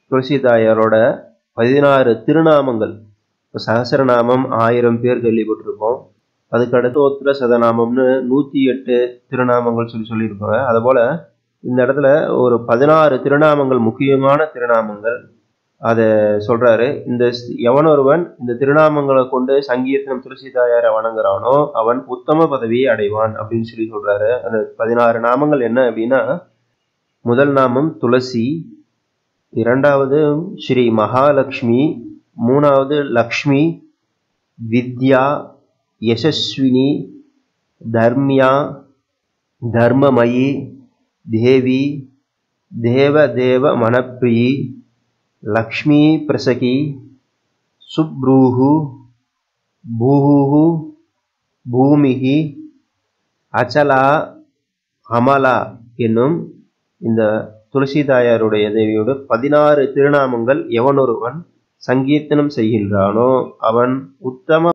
துளசி தாயாரோட பதினாறு திருநாமங்கள் இப்போ சகசரநாமம் ஆயிரம் பேர் கேள்விப்பட்டிருப்போம் அதுக்கடுத்து ஒத்திர சதநாமம்னு நூற்றி எட்டு திருநாமங்கள் சொல்லி சொல்லியிருப்பாங்க அதுபோல் இந்த இடத்துல ஒரு பதினாறு திருநாமங்கள் முக்கியமான திருநாமங்கள் அதை சொல்றாரு இந்த எவன் ஒருவன் இந்த திருநாமங்களை கொண்டு சங்கீர்த்தனம் துளசி தாயாரை வணங்குறானோ அவன் உத்தம பதவியை அடைவான் அப்படின்னு சொல்லி சொல்றாரு அந்த பதினாறு நாமங்கள் என்ன அப்படின்னா முதல் நாமம் துளசி இரண்டாவது ஸ்ரீ மகாலட்சுமி மூணாவது லக்ஷ்மி வித்யா யசஸ்வினி தர்மியா தர்மமயி தேவி தேவ தேவ மனப்பிரிyi லக்ஷ்மி பிரசகி சுப்ரூஹு பூஹு பூமிகி அச்சலா அமலா என்னும் இந்த துளசி தாயாருடைய தேவியோட பதினாறு திருநாமங்கள் எவனொருவன் சங்கீர்த்தனம் செய்கின்றானோ அவன் உத்தம